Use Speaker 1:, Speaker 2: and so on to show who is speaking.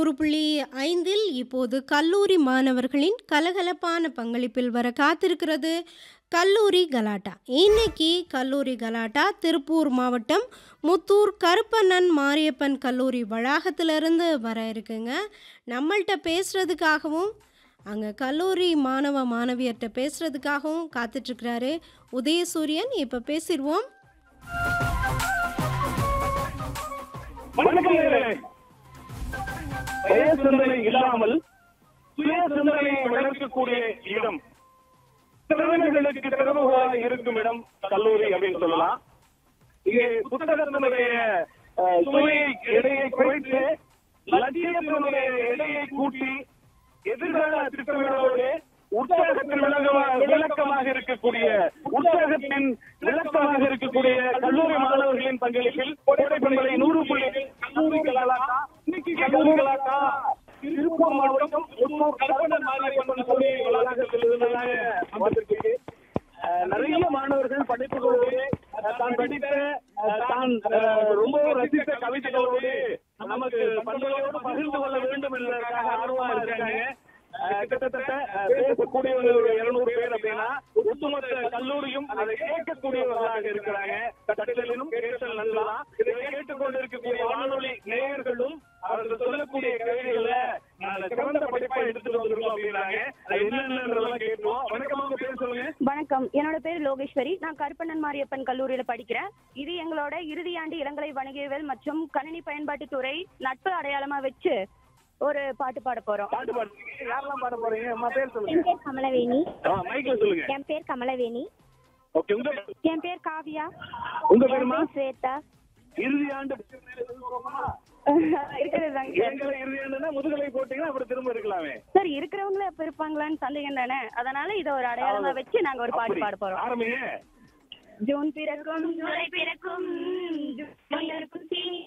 Speaker 1: நூறு புள்ளி ஐந்தில் இப்போது கல்லூரி மாணவர்களின் கலகலப்பான பங்களிப்பில் வர காத்திருக்கிறது கல்லூரி கலாட்டா இன்னைக்கு கல்லூரி கலாட்டா திருப்பூர் மாவட்டம் முத்தூர் கருப்பண்ணன் மாரியப்பன் கல்லூரி வளாகத்திலிருந்து வர இருக்குங்க நம்மள்கிட்ட பேசுறதுக்காகவும் அங்கே கல்லூரி மாணவ மாணவியர்கிட்ட பேசுறதுக்காகவும் காத்துட்ருக்கிறாரு உதயசூரியன் இப்போ பேசிடுவோம்
Speaker 2: வணக்கம் நேயர்களே. சுய சிந்தனை இல்லாமல் சுய சிந்தனையை வளர்க்கக்கூடிய இடம் திறமைகளுக்கு திறமைகளாக இருக்கும் இடம் கல்லூரி அப்படின்னு சொல்லலாம் இங்கே புத்தகத்தினுடைய அஹ், சுவையை எடையை குறைத்து லட்சியத்தினுடைய எடையை கூட்டி எதிர்கால திட்டங்களோடு உற்சாகத்தின் விளக்கமாக விளக்கமாக இருக்கக்கூடிய உற்சாகத்தின் விளக்கமாக இருக்கக்கூடிய கல்லூரி மாணவர்களின் பங்களிப்பில் கோடை பண்பலை நூறு புள்ளி கல்லூரி கலாட்டா இன்னைக்கு கல்லூரி கலாட்டா திருப்பூர் மாவட்டம் முன்னூர் கற்பனை மாரியம்மன் கல்லூரி வளாகத்தில் இருந்ததாக வந்திருக்கு அஹ், நிறைய மாணவர்கள் படிப்புகளோடு அஹ், தான் படித்த அஹ், தான் அஹ், ரொம்ப ரசித்த கவிதைகளோடு நமக்கு பண்புகளோடு பகிர்ந்து கொள்ள வேண்டும் என்பதற்காக ஆர்வமா இருக்காங்க அஹ், கிட்டத்தட்ட அஹ், பேசக்கூடிய ஒரு இருநூறு பேர் அப்படின்னா ஒட்டுமொத்த கல்லூரியும் அதை கேட்கக்கூடியவர்களாக இருக்கிறாங்க கட்டளிலும் கேட்டல் நல்லதான் இதை கேட்டுக்கொண்டு இருக்கக்கூடிய வானொலி நேயர்களும் அவர்கள் சொல்லக்கூடிய கவிதைகளை நான் சிறந்த படிப்பா எடுத்துட்டு வந்திருக்கோம் அப்படின்னாங்க அது என்னென்னதெல்லாம் கேட்போம் வணக்கம் உங்க பேர் சொல்லுங்க
Speaker 3: வணக்கம் என்னோட பேர் லோகேஸ்வரி நான் கருப்பண்ணன் மாரியப்பன் கல்லூரியில படிக்கிறேன் இது எங்களோட இறுதியாண்டு இளங்கலை வணிகவியல் மற்றும் கணினி பயன்பாட்டு துறை நட்பு அடையாளமா வச்சு ஒரு பாட்டு பாட போறோம்
Speaker 2: பாட்டு பாடுறீங்க யாரெல்லாம் பாட போறீங்க அம்மா பேர்
Speaker 4: என்
Speaker 2: சொல்லுங்க
Speaker 4: பேர் கமலவேணி
Speaker 2: ஆ, மைக்ல சொல்லுங்க
Speaker 4: என் பேர் கமலவேணி
Speaker 2: ஓகே உங்க
Speaker 4: என் பேர் காவியா
Speaker 2: உங்க
Speaker 4: என்
Speaker 2: பேருமா
Speaker 4: பேர் ஸ்வேதா
Speaker 2: இறுதி ஆண்டு
Speaker 3: இருக்கிறது தாங்க
Speaker 2: எங்களை இறுதி ஆண்டுனா முதுகலை போட்டீங்கன்னா அப்புறம் திரும்ப இருக்கலாமே
Speaker 3: சார் இருக்கிறவங்கள எப்ப இருப்பாங்களான்னு சந்தேகம் தானே அதனால இதை ஒரு அடையாளமா வச்சு நாங்க ஒரு பாட்டு
Speaker 2: அப்படி.
Speaker 3: பாட போறோம்
Speaker 2: ஆரம்பிங்க
Speaker 3: ஜூன் பிறக்கும் ஜூலை பிறக்கும் ஜூலை பிறக்கும் சீனி